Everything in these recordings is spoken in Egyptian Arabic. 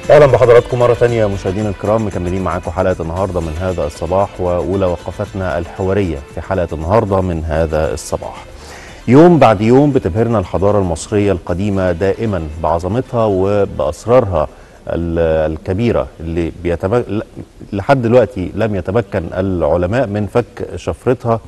اهلا بحضراتكم مره ثانيه مشاهدينا الكرام مكملين معاكم حلقه النهارده من هذا الصباح واولى وقفتنا الحواريه في حلقه النهارده من هذا الصباح. يوم بعد يوم بتبهرنا الحضاره المصريه القديمه دائما بعظمتها وباسرارها ال- الكبيره اللي بيتم... لحد دلوقتي لم يتمكن العلماء من فك شفرتها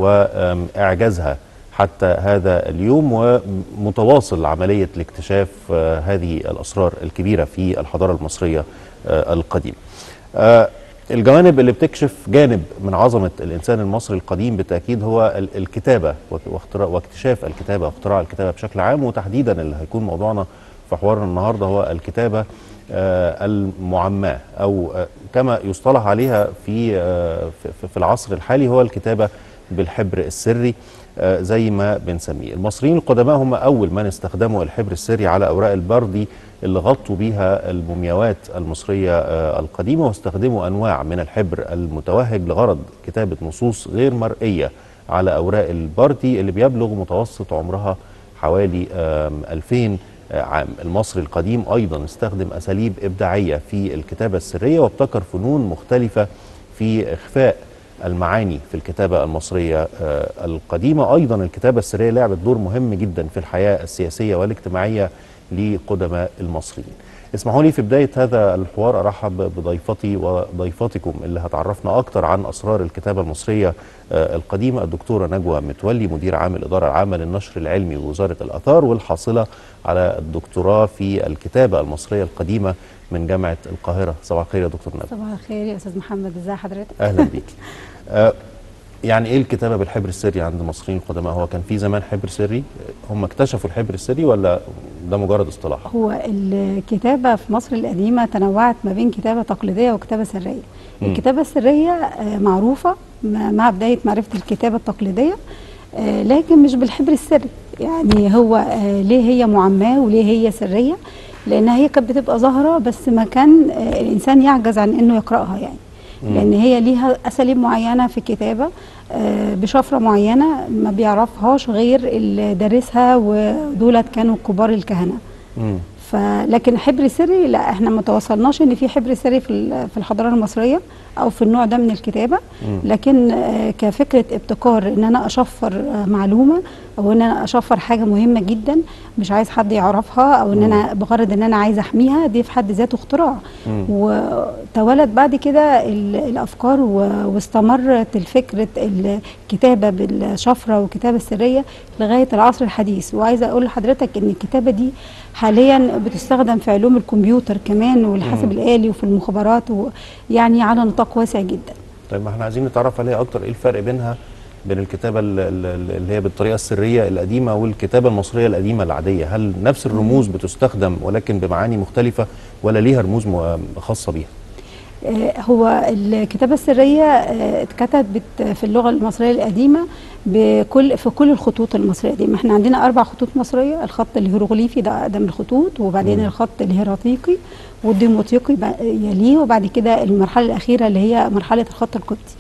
واعجازها حتى هذا اليوم ومتواصل عمليه لاكتشاف آه، هذه الاسرار الكبيره في الحضاره المصريه آه، القديمه. آه، الجوانب اللي بتكشف جانب من عظمه الانسان المصري القديم بالتاكيد هو ال- الكتابه واختراع واكتشاف الكتابه واختراع الكتابه بشكل عام وتحديدا اللي هيكون موضوعنا في حوارنا النهارده هو الكتابه آه، المعماه او آه، كما يصطلح عليها في آه، في- في العصر الحالي هو الكتابه بالحبر السري آه، زي ما بنسميه المصريين القدماء هم أول من استخدموا الحبر السري على أوراق البردي اللي غطوا بيها المومياوات المصرية آه، القديمة واستخدموا أنواع من الحبر المتوهج لغرض كتابة نصوص غير مرئية على أوراق البردي اللي بيبلغ متوسط عمرها حوالي آم، 2000 عام المصري القديم أيضا استخدم أساليب إبداعية في الكتابة السرية وابتكر فنون مختلفة في إخفاء المعاني في الكتابة المصرية آه، القديمة أيضا الكتابة السرية لعبت دور مهم جدا في الحياة السياسية والاجتماعية لقدماء المصريين اسمحوا لي في بداية هذا الحوار أرحب بضيفتي وضيفتكم اللي هتعرفنا أكتر عن أسرار الكتابة المصرية آه، القديمة الدكتورة نجوى متولي مدير عام الإدارة العامة للنشر العلمي بوزارة الآثار والحاصلة على الدكتوراه في الكتابة المصرية القديمة من جامعة القاهرة صباح الخير يا دكتور نجوى صباح الخير يا استاذ محمد ازي حضرتك اهلا بيك آه، يعني ايه الكتابه بالحبر السري عند المصريين القدماء هو كان في زمان حبر سري هم اكتشفوا الحبر السري ولا ده مجرد اصطلاح هو الكتابه في مصر القديمه تنوعت ما بين كتابه تقليديه وكتابه سريه مم. الكتابه السريه آه، معروفه م- مع بدايه معرفه الكتابه التقليديه آه، لكن مش بالحبر السري يعني هو آه، ليه هي معماه وليه هي سريه لانها هي كانت بتبقى ظاهره بس ما كان آه، الانسان يعجز عن انه يقراها يعني مم. لان هي ليها اساليب معينه في الكتابه آه، بشفره معينه ما بيعرفهاش غير اللي دارسها ودولت كانوا كبار الكهنه مم. فلكن حبر سري لا احنا ما توصلناش ان في حبر سري في ال- في الحضاره المصريه او في النوع ده من الكتابه مم. لكن آه، كفكره ابتكار ان انا اشفر آه، معلومه او ان انا اشفر حاجه مهمه جدا مش عايز حد يعرفها او ان انا بغرض ان انا عايز احميها دي في حد ذاته اختراع مم. وتوالت بعد كده ال- الافكار و- واستمرت الفكره الكتابه بالشفره والكتابه السريه لغايه العصر الحديث وعايزه اقول لحضرتك ان الكتابه دي حاليا بتستخدم في علوم الكمبيوتر كمان والحاسب مم. الالي وفي المخابرات يعني على نطاق واسع جدا طيب ما احنا عايزين نتعرف عليها اكتر ايه الفرق بينها بين الكتابه ال- ال- اللي هي بالطريقه السريه القديمه والكتابه المصريه القديمه العاديه هل نفس الرموز بتستخدم ولكن بمعاني مختلفه ولا ليها رموز م- خاصه بيها آه، هو الكتابة السرية آه، اتكتبت في اللغة المصرية القديمة بكل في كل الخطوط المصرية القديمة احنا عندنا أربع خطوط مصرية الخط الهيروغليفي ده أقدم الخطوط وبعدين مم. الخط الهيراتيقي والديموتيقي بقى- يليه وبعد كده المرحلة الأخيرة اللي هي مرحلة الخط القبطي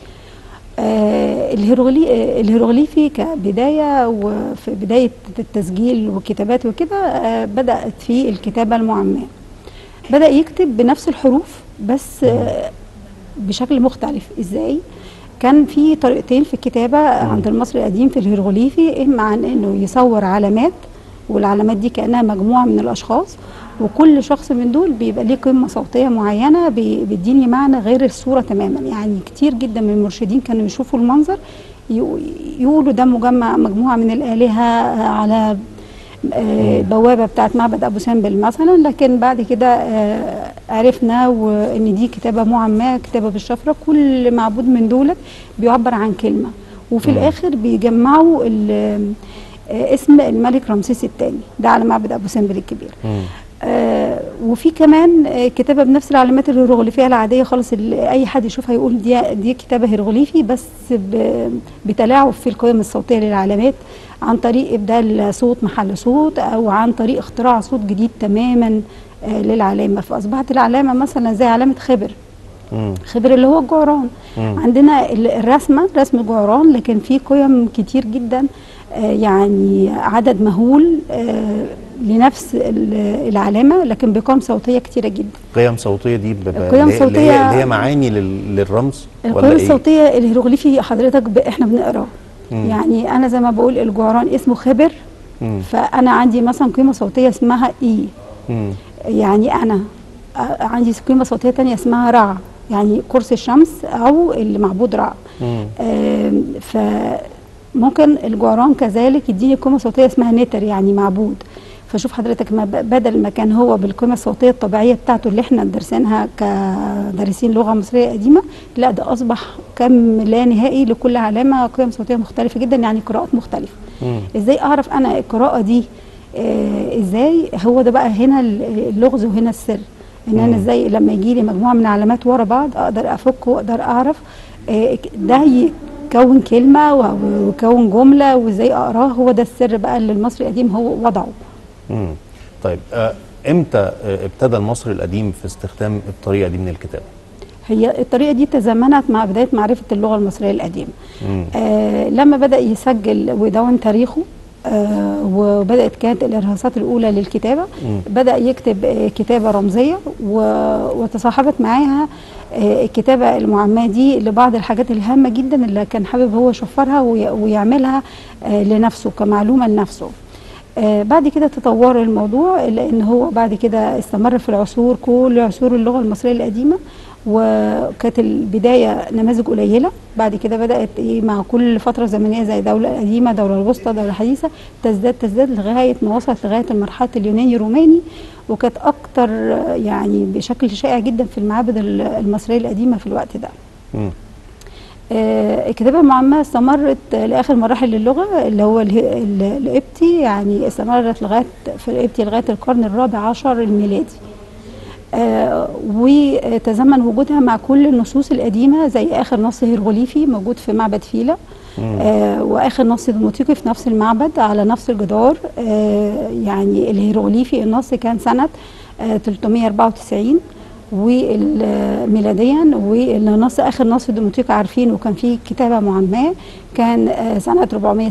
آه، الهيروغلي آه، الهيروغليفي كبداية وفي بداية التسجيل والكتابات وكده آه، بدأت في الكتابة المعماة بدأ يكتب بنفس الحروف بس آه، بشكل مختلف ازاي كان في طريقتين في الكتابة عند المصري القديم في الهيروغليفي اما عن انه يصور علامات والعلامات دي كأنها مجموعة من الاشخاص وكل شخص من دول بيبقى ليه قيمة صوتية معينة بي- بيديني معنى غير الصورة تماما يعني كتير جدا من المرشدين كانوا يشوفوا المنظر يقو- يقولوا ده مجمع مجموعة من الآلهة آه، على آه، البوابه بتاعت معبد ابو سمبل مثلا لكن بعد كده آه، عرفنا وان دي كتابه معماه كتابه بالشفره كل معبود من دولت بيعبر عن كلمه وفي مم. الاخر بيجمعوا ال- آه، اسم الملك رمسيس الثاني ده على معبد ابو سمبل الكبير مم. آه وفي كمان آه كتابه بنفس العلامات الهيروغليفيه العاديه خالص اللي اي حد يشوفها يقول دي دي كتابه هيروغليفي بس ب- بتلاعب في القيم الصوتيه للعلامات عن طريق ابدال صوت محل صوت او عن طريق اختراع صوت جديد تماما آه للعلامه فاصبحت العلامه مثلا زي علامه خبر مم. خبر اللي هو الجعران مم. عندنا ال- الرسمه رسم جعران لكن في قيم كتير جدا آه، يعني عدد مهول آه، لنفس ال- العلامه لكن بقيم صوتيه كتيره جدا قيم صوتيه دي ب- ب- القيم اللي هي- اللي هي- صوتية- اللي هي معاني لل- للرمز القيم ولا ايه؟ الصوتيه الهيروغليفي حضرتك ب... احنا بنقراه مم. يعني انا زي ما بقول الجعران اسمه خبر مم. فانا عندي مثلا قيمه صوتيه اسمها اي مم. يعني يعني انا آه، عندي قيمه صوتيه تانية اسمها رع يعني قرص الشمس او اللي معبود رع مم. آم، فممكن الجعران كذلك يديني قيمه صوتيه اسمها نتر يعني معبود فشوف حضرتك ما ب- بدل ما كان هو بالقيمه الصوتيه الطبيعيه بتاعته اللي احنا دارسينها كدارسين لغه مصريه قديمه لا ده اصبح كم لا نهائي لكل علامه قيم صوتيه مختلفه جدا يعني قراءات مختلفه مم. ازاي اعرف انا القراءه دي آه ازاي هو ده بقى هنا اللغز وهنا السر ان انا مم. ازاي لما يجي لي مجموعه من العلامات ورا بعض اقدر افك واقدر اعرف آه ده يكون كلمه و- ويكون جمله وازاي اقراه هو ده السر بقى اللي المصري القديم هو وضعه مم. طيب آه، امتى آه، ابتدى المصري القديم في استخدام الطريقه دي من الكتابه؟ هي الطريقه دي تزامنت مع بدايه معرفه اللغه المصريه القديمه مم. آه لما بدا يسجل ويدون تاريخه آه وبدات كانت الارهاصات الاولى للكتابه مم. بدا يكتب آه كتابه رمزيه و- وتصاحبت معاها آه الكتابه المعماه دي لبعض الحاجات الهامه جدا اللي كان حابب هو يشفرها وي- ويعملها آه لنفسه كمعلومه لنفسه آه بعد كده تطور الموضوع لان هو بعد كده استمر في العصور كل عصور اللغه المصريه القديمه وكانت البدايه نماذج قليله بعد كده بدات ايه مع كل فتره زمنيه زي دوله قديمه دوله الوسطى دوله حديثه تزداد تزداد لغايه ما وصلت لغايه مرحله اليوناني الروماني وكانت اكتر آه، يعني بشكل شائع جدا في المعابد ال- المصريه القديمه في الوقت ده مم. آه، الكتابة المعماة استمرت آه، لآخر مراحل اللغة اللي هو اله- ال- القبطي يعني استمرت لغاية في القبطي لغاية القرن الرابع عشر الميلادي آه، وتزامن وجودها مع كل النصوص القديمة زي آخر نص هيروغليفي موجود في معبد فيلا مم. آه واخر نص ديموتيقي في نفس المعبد على نفس الجدار آه يعني الهيروغليفي النص كان سنه آه 394 وميلاديا والنص اخر نص ديموتيقي عارفين وكان فيه كتابه معماه كان آه سنه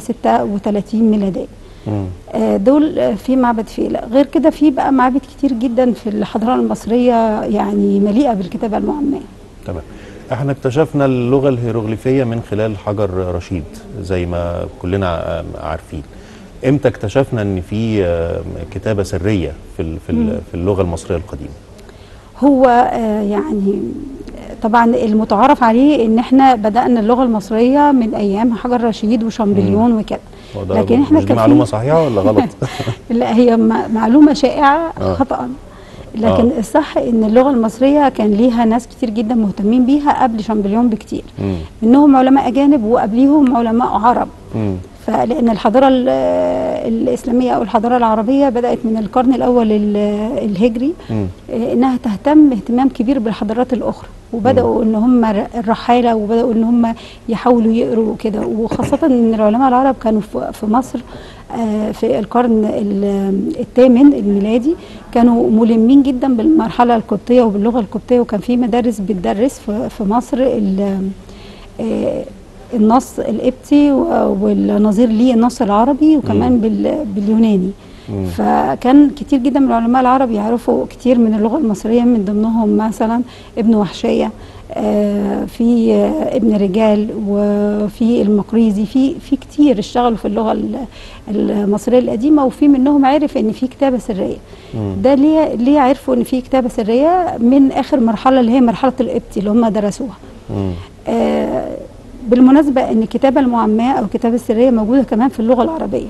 436 ميلاديه مم. آه، دول آه، في معبد فيلا غير كده في بقى معابد كتير جدا في الحضاره المصريه يعني مليئه بالكتابه المعماه تمام احنا اكتشفنا اللغه الهيروغليفيه من خلال حجر رشيد زي ما كلنا آم، عارفين امتى اكتشفنا ان في آم، كتابه سريه في ال- في ال- في اللغه المصريه القديمه هو آه، يعني طبعا المتعارف عليه ان احنا بدانا اللغه المصريه من ايام حجر رشيد وشامبليون وكده هو ده لكن احنا مش دي كان في- معلومه صحيحه ولا غلط لا هي م- معلومه شائعه آه. خطا لكن آه. الصح ان اللغه المصريه كان ليها ناس كتير جدا مهتمين بيها قبل شامبليون بكتير مم. منهم علماء اجانب وقبليهم علماء عرب مم. فلان الحضاره ال- الاسلاميه او الحضاره العربيه بدات من القرن الاول ال- الهجري مم. آه، انها تهتم اهتمام كبير بالحضارات الاخرى وبداوا ان هم ر- الرحاله وبداوا ان هم يحاولوا يقروا كده وخاصه ان العلماء العرب كانوا في في مصر آه، في القرن ال- الثامن الميلادي كانوا ملمين جدا بالمرحله القبطيه وباللغه القبطيه وكان في مدارس بتدرس في في مصر ال- آه، النص القبطي و- والنظير ليه النص العربي وكمان بال- باليوناني مم. فكان كتير جدا من العلماء العرب يعرفوا كتير من اللغه المصريه من ضمنهم مثلا ابن وحشيه آه، في آه، ابن رجال وفي المقريزي في في كتير اشتغلوا في اللغه ال- المصريه القديمه وفي منهم عرف ان في كتابه سريه مم. ده ليه ليه عرفوا ان في كتابه سريه من اخر مرحله اللي هي مرحله القبطي اللي هم درسوها مم. آه، بالمناسبة أن الكتابة المعماة أو الكتابة السرية موجودة كمان في اللغة العربية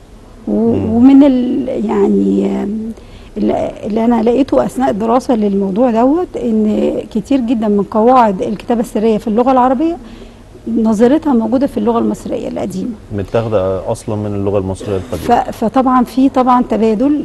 و- مم. ومن ال يعني آم، اللي اللي أنا لقيته أثناء الدراسة للموضوع دوت أن كتير جدا من قواعد الكتابة السرية في اللغة العربية نظيرتها موجودة في اللغة المصرية القديمة متاخده اصلا من اللغه المصريه ف- القديمه فطبعا في طبعا تبادل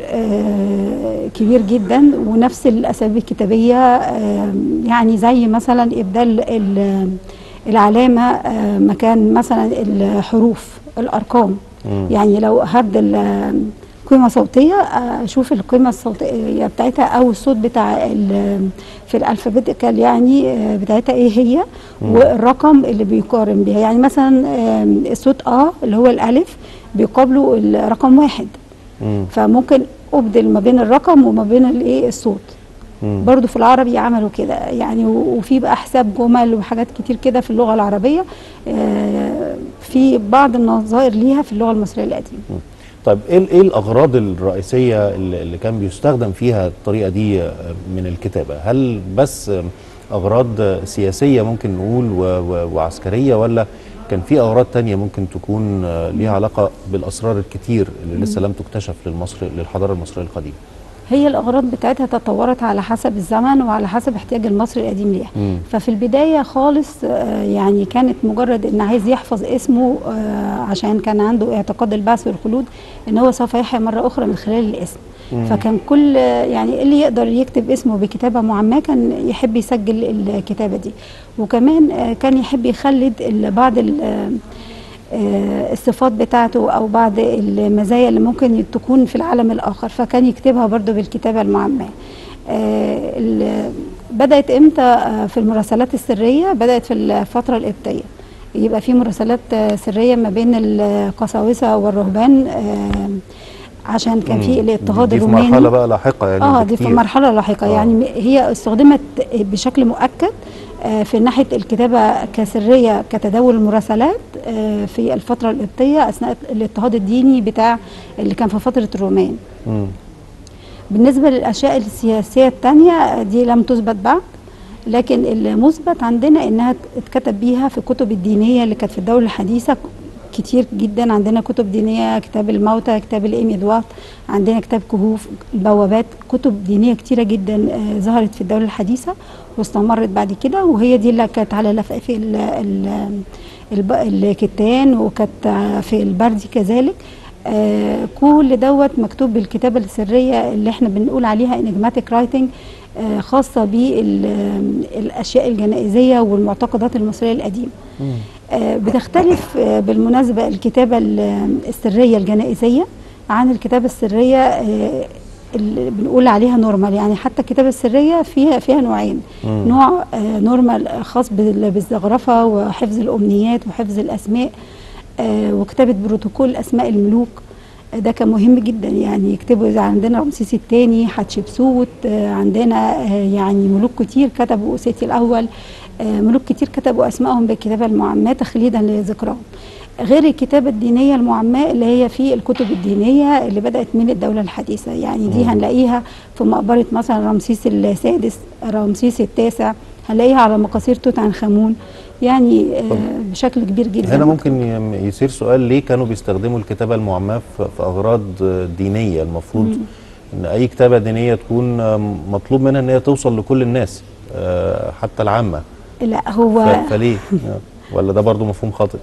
آه، كبير جدا ونفس الاساليب الكتابيه آه، يعني زي مثلا ابدال ال- العلامه آه، مكان مثلا الحروف الارقام مم. يعني لو هبدل قيمة صوتية آه، أشوف القيمة الصوتية بتاعتها أو الصوت بتاع ال- في الألفابيتيكال يعني آه، بتاعتها إيه هي والرقم اللي بيقارن بيها يعني مثلا آم، الصوت آ اللي هو الألف بيقابله الرقم واحد مم. فممكن ابدل ما بين الرقم وما بين الايه الصوت مم. برضو في العربي عملوا كده يعني و- وفي بقى حساب جمل وحاجات كتير كده في اللغه العربيه آه، في بعض النظائر ليها في اللغه المصريه القديمه طيب ايه ال- ايه الاغراض الرئيسيه اللي اللي كان بيستخدم فيها الطريقه دي آه، من الكتابه هل بس آه، اغراض آه، سياسيه ممكن نقول و- و- وعسكريه ولا كان في اغراض تانية ممكن تكون آه، ليها علاقه بالاسرار الكتير اللي لسه لم تكتشف للمصر للحضاره المصريه القديمه هي الاغراض بتاعتها تطورت على حسب الزمن وعلى حسب احتياج المصري القديم ليها مم. ففي البدايه خالص آه، يعني كانت مجرد ان عايز يحفظ اسمه آه، عشان كان عنده اعتقاد البعث والخلود ان هو سوف يحيا مره اخرى من خلال الاسم مم. فكان كل يعني اللي يقدر يكتب اسمه بكتابه معماه كان يحب يسجل الكتابه دي وكمان آه، كان يحب يخلد ال- بعض ال- آه، آه، الصفات بتاعته او بعض المزايا اللي ممكن تكون في العالم الاخر فكان يكتبها برضو بالكتابه المعماه آه، ال- بدات امتى آه، في المراسلات السريه بدات في الفتره القبطيه يبقى في مراسلات آه، سريه ما بين القساوسه والرهبان آه، عشان كان في مم. الاضطهاد دي في الروماني مرحله بقى لاحقه يعني اه دي في بكتير. مرحله لاحقه آه. يعني م- هي استخدمت بشكل مؤكد آه، في ناحيه الكتابه كسريه كتداول المراسلات آه، في الفتره القبطيه اثناء الاضطهاد الديني بتاع اللي كان في فتره الرومان مم. بالنسبه للاشياء السياسيه الثانيه دي لم تثبت بعد لكن المثبت عندنا انها اتكتب بيها في الكتب الدينيه اللي كانت في الدوله الحديثه كتير جدا عندنا كتب دينيه كتاب الموتى كتاب الام ادوارد عندنا كتاب كهوف البوابات كتب دينيه كتيره جدا آه، ظهرت في الدوله الحديثه واستمرت بعد كده وهي دي اللي كانت على لفائف ال- ال- الب- الكتان وكانت آه، في البردي كذلك آه، كل دوت مكتوب بالكتابه السريه اللي احنا بنقول عليها انجماتيك رايتنج خاصه بالاشياء الجنائزيه والمعتقدات المصريه القديمه مم. آه، بتختلف آه، بالمناسبة الكتابة ال- السرية الجنائزية عن الكتابة السرية آه، اللي بنقول عليها نورمال يعني حتى الكتابة السرية فيها فيها نوعين مم. نوع آه، نورمال خاص بال- بالزخرفة وحفظ الأمنيات وحفظ الأسماء آه، وكتابة بروتوكول أسماء الملوك آه، ده كان مهم جدا يعني يكتبوا إذا عندنا رمسيس الثاني حتشبسوت آه، عندنا آه، يعني ملوك كتير كتبوا سيتي الأول آه، ملوك كتير كتبوا أسمائهم بالكتابة المعماة تخليدا لذكراهم غير الكتابة الدينية المعماة اللي هي في الكتب الدينية اللي بدأت من الدولة الحديثة يعني دي مم. هنلاقيها في مقبرة مثلا رمسيس السادس رمسيس التاسع هنلاقيها على مقاصير توت عنخ آمون يعني آه، بشكل كبير جدا هنا ممكن ي- يصير سؤال ليه كانوا بيستخدموا الكتابة المعماة في في أغراض دينية المفروض إن أي كتابة دينية تكون مطلوب منها إن هي توصل لكل الناس آه، حتى العامة لا هو ف- فليه؟ آه، ولا ده برضو مفهوم خاطئ؟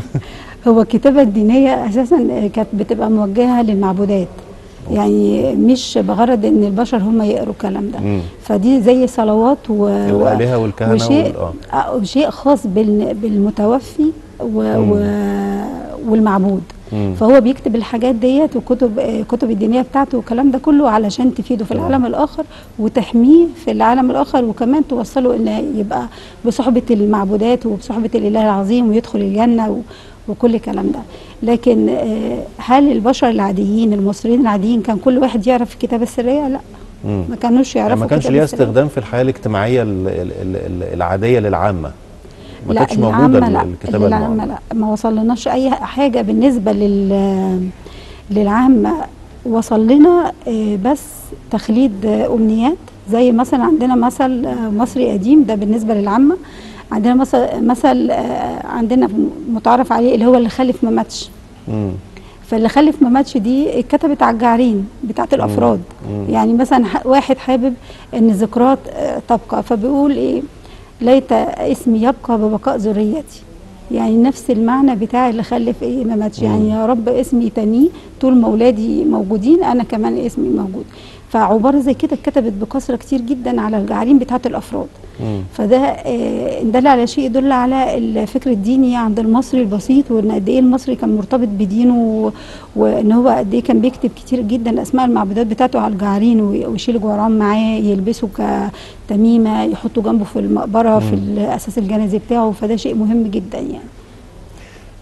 هو الكتابة الدينية أساسا كانت بتبقى موجهة للمعبودات يعني مش بغرض ان البشر هم يقروا الكلام ده مم. فدي زي صلوات و... الآلهة والكهنة وشيء وال- آه. آه، وشيء خاص بال... بالمتوفي و... مم. و... والمعبود مم. فهو بيكتب الحاجات ديت وكتب آه، كتب الدينيه بتاعته والكلام ده كله علشان تفيده في العالم الاخر وتحميه في العالم الاخر وكمان توصله ان يبقى بصحبه المعبودات وبصحبه الاله العظيم ويدخل الجنه و... وكل الكلام ده لكن آه، هل البشر العاديين المصريين العاديين كان كل واحد يعرف الكتابه السريه لا مم. ما كانوش يعرفوا يعني ما كانش الكتابة ليها السرية. استخدام في الحياة الاجتماعية ال- ال- ال- ال- العادية للعامة ما لا كانتش موجودة العامة لا الكتابة العامة المعمة لا ما وصلناش اي حاجة بالنسبة لل للعامة وصل لنا آه، بس تخليد آه، امنيات زي مثلا عندنا مثل آه، مصري قديم ده بالنسبة للعامة عندنا مثل مثل آه، عندنا متعارف عليه اللي هو اللي خلف ما ماتش مم. فاللي خلف ما ماتش دي اتكتبت على الجعرين بتاعت الافراد مم. يعني مثلا ح- واحد حابب ان ذكريات آه، تبقى فبيقول ايه ليت اسمي يبقى ببقاء ذريتي يعني نفس المعنى بتاع اللي خلف ايه ما ماتش يعني يا رب اسمي تاني طول ما اولادي موجودين انا كمان اسمي موجود فعباره زي كده اتكتبت بكثره كتير جدا على الجعرين بتاعت الافراد مم. فده آه، ان دل على شيء يدل على الفكر الديني عند المصري البسيط وان قد ايه المصري كان مرتبط بدينه و- وان هو قد ايه كان بيكتب كتير جدا اسماء المعبودات بتاعته على الجعرين وي- ويشيل جعران معاه يلبسه كتميمه يحطه جنبه في المقبره في الاساس الجنازي بتاعه فده شيء مهم جدا يعني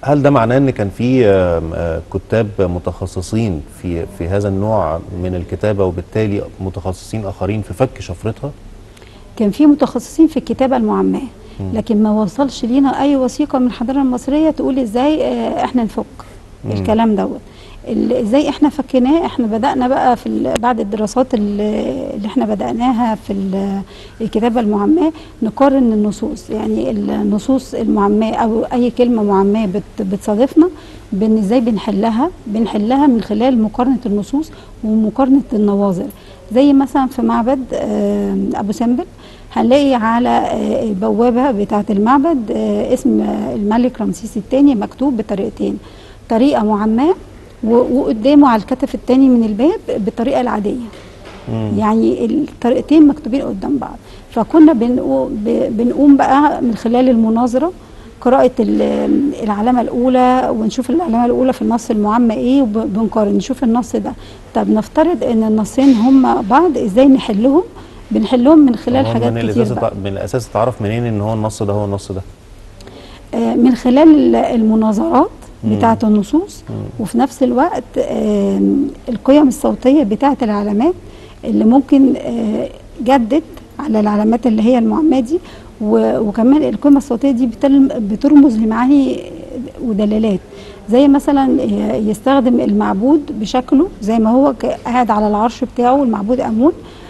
هل ده معناه ان كان في آم، آه، كتاب متخصصين في في هذا النوع من الكتابه وبالتالي متخصصين اخرين في فك شفرتها؟ كان في متخصصين في الكتابه المعماه لكن ما وصلش لينا اي وثيقه من الحضاره المصريه تقول ازاي آه، احنا نفك مم. الكلام دوت ال- ازاي احنا فكيناه احنا بدانا بقى في ال- بعد الدراسات ال- اللي احنا بداناها في ال- الكتابه المعماه نقارن النصوص يعني النصوص المعماه او اي كلمه معماه بت- بتصادفنا بن ازاي بنحلها بنحلها من خلال مقارنه النصوص ومقارنه النواظر زي مثلا في معبد آه، ابو سمبل هنلاقي على آه، البوابه بتاعه المعبد آه، اسم آه، الملك رمسيس الثاني مكتوب بطريقتين طريقه معماه و- وقدامه على الكتف الثاني من الباب بالطريقه العاديه مم. يعني الطريقتين مكتوبين قدام بعض فكنا بنقو- ب- بنقوم بقى من خلال المناظره قراءة ال- العلامة الأولى ونشوف العلامة الأولى في النص المعمى إيه وبنقارن نشوف النص ده طب نفترض إن النصين هما بعض إزاي نحلهم بنحلهم من خلال هو حاجات من كتير الاساس بقى. من الاساس تعرف منين ان هو النص ده هو النص ده؟ آه، من خلال ال- المناظرات مم. بتاعة النصوص مم. وفي نفس الوقت آم، القيم الصوتية بتاعة العلامات اللي ممكن آه، جدد على العلامات اللي هي المعماة دي و- وكمان القيمة الصوتية دي بتل- بترمز لمعاني ودلالات زي مثلا ي- يستخدم المعبود بشكله زي ما هو ك- قاعد على العرش بتاعه المعبود أمون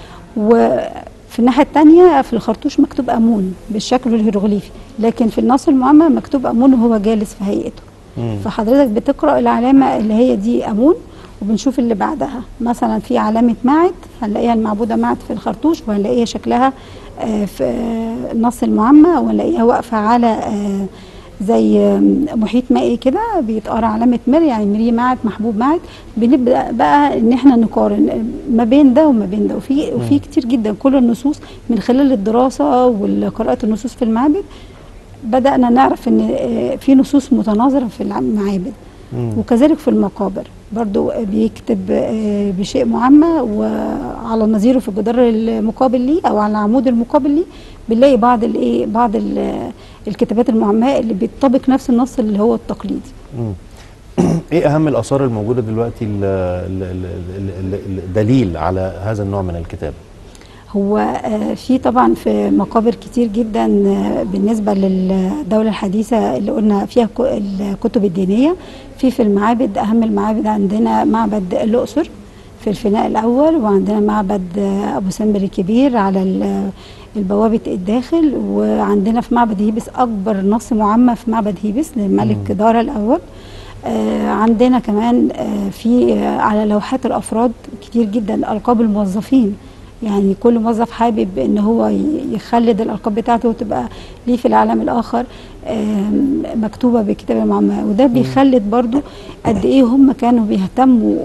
وفي الناحية التانية في الخرطوش مكتوب أمون بالشكل الهيروغليفي لكن في النص المعمى مكتوب أمون وهو جالس في هيئته مم. فحضرتك بتقرأ العلامة اللي هي دي أمون وبنشوف اللي بعدها مثلا في علامة معد هنلاقيها المعبودة معد في الخرطوش وهنلاقيها شكلها آه، في آه، النص المعمى وهنلاقيها واقفة على آه، زي آم، محيط مائي كده بيتقرا علامة مر يعني مري معد محبوب معد بنبدأ بقى ان احنا نقارن ما بين ده وما بين ده وفي وفي كتير جدا كل النصوص من خلال الدراسة وقراءة النصوص في المعابد بدأنا نعرف ان آه، في نصوص متناظرة في المعابد مم. وكذلك في المقابر برضو بيكتب آه، بشيء معمى وعلى نظيره في الجدار المقابل ليه او على العمود المقابل ليه بنلاقي بعض الايه بعض ال- الكتابات المعماه اللي بيطبق نفس النص اللي هو التقليدي مم. ايه اهم الاثار الموجوده دلوقتي ال- ال- ال- ال- ال- الدليل على هذا النوع من الكتابه؟ هو آه، في طبعا في مقابر كتير جدا آه، بالنسبه للدوله الحديثه اللي قلنا فيها ك- الكتب الدينيه في في المعابد اهم المعابد عندنا معبد الاقصر في الفناء الاول وعندنا معبد آه، ابو سمبل الكبير على ال- البوابه الداخل وعندنا في معبد هيبس اكبر نص معمى في معبد هيبس للملك دارا الاول آه، عندنا كمان آه، في آه، على لوحات الافراد كتير جدا القاب الموظفين يعني كل موظف حابب ان هو ي- يخلد الالقاب بتاعته وتبقى ليه في العالم الاخر آم، مكتوبه بكتاب المعمى وده بيخلد برضو قد ايه هم كانوا بيهتموا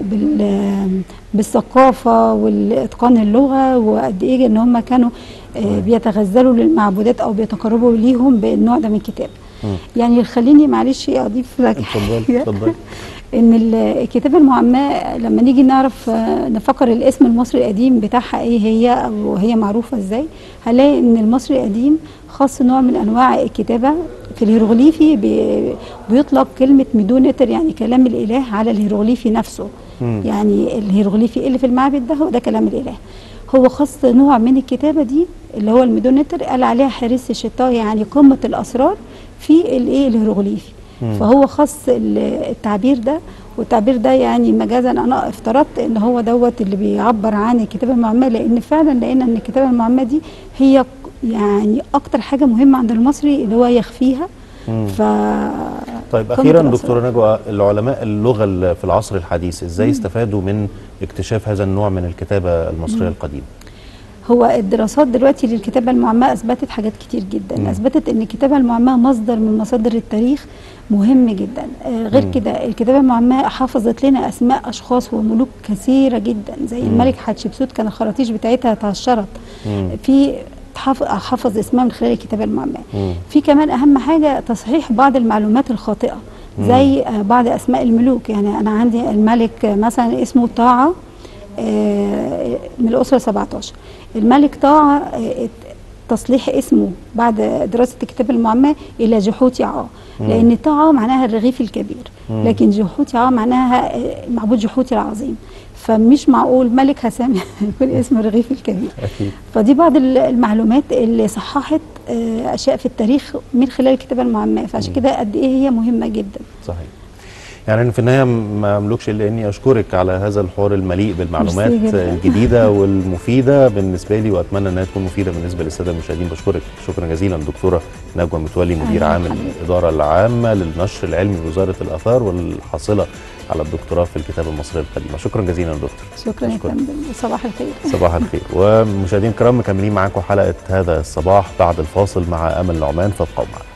بال بالثقافه والاتقان اللغه وقد ايه ان هم كانوا آه، بيتغزلوا للمعبودات او بيتقربوا ليهم بالنوع ده من الكتاب مم. يعني خليني معلش اضيف لك اتفضل حاجة. اتفضل ان ال- الكتابه المعماه لما نيجي نعرف آه، نفكر الاسم المصري القديم بتاعها ايه هي او هي معروفه ازاي هنلاقي ان المصري القديم خاص نوع من انواع الكتابه في الهيروغليفي بي- بيطلق كلمه ميدونتر يعني كلام الاله على الهيروغليفي نفسه مم. يعني الهيروغليفي اللي في المعبد ده هو ده كلام الاله هو خاص نوع من الكتابه دي اللي هو الميدونتر قال عليها حارس الشيطان يعني قمه الاسرار في الايه الهيروغليفي مم. فهو خص ال- التعبير ده والتعبير ده يعني مجازا انا افترضت ان هو دوت اللي بيعبر عن الكتابه المعماه لان فعلا لقينا ان الكتابه المعماه دي هي ك- يعني اكتر حاجه مهمه عند المصري اللي هو يخفيها مم. ف طيب قمة اخيرا الأسرار. دكتوره نجوى العلماء اللغه ال- في العصر الحديث ازاي استفادوا من اكتشاف هذا النوع من الكتابه المصريه القديمه؟ هو الدراسات دلوقتي للكتابة المعماة أثبتت حاجات كتير جدا مم. أثبتت أن الكتابة المعماة مصدر من مصادر التاريخ مهم جدا آه غير مم. كده الكتابة المعماة حافظت لنا أسماء أشخاص وملوك كثيرة جدا زي مم. الملك حتشبسوت كان الخراطيش بتاعتها اتهشرت مم. في تحف- حفظ اسمها من خلال الكتابة المعماة مم. في كمان أهم حاجة تصحيح بعض المعلومات الخاطئة زي آه، بعض أسماء الملوك يعني أنا عندي الملك آه، مثلا اسمه طاعة آه، من الأسرة 17 الملك طاعة آه، ات- تصليح اسمه بعد دراسه الكتاب المعمى الى جحوتي عا مم. لان طاعه معناها الرغيف الكبير مم. لكن جحوتي عا معناها آه، معبود جحوتي العظيم فمش معقول ملك هسام يكون اسمه الرغيف الكبير اكيد فدي بعض ال- المعلومات اللي صححت آه، اشياء في التاريخ من خلال الكتابه المعماه فعشان كده قد ايه هي مهمه جدا صحيح يعني أنا في النهايه ما املكش الا اني اشكرك على هذا الحوار المليء بالمعلومات ميرسي جداً. الجديده والمفيده بالنسبه لي واتمنى انها تكون مفيده بالنسبه للساده المشاهدين بشكرك شكرا جزيلا دكتوره نجوى متولي مدير أهلاً عام حبيبي. الاداره العامه للنشر العلمي بوزاره الاثار والحاصله على الدكتوراه في الكتابه المصريه القديمه شكرا جزيلا يا دكتور شكرا يا أشكرك. فندم صباح الخير صباح الخير ومشاهدينا الكرام مكملين معاكم حلقه هذا الصباح بعد الفاصل مع امل نعمان فابقوا معنا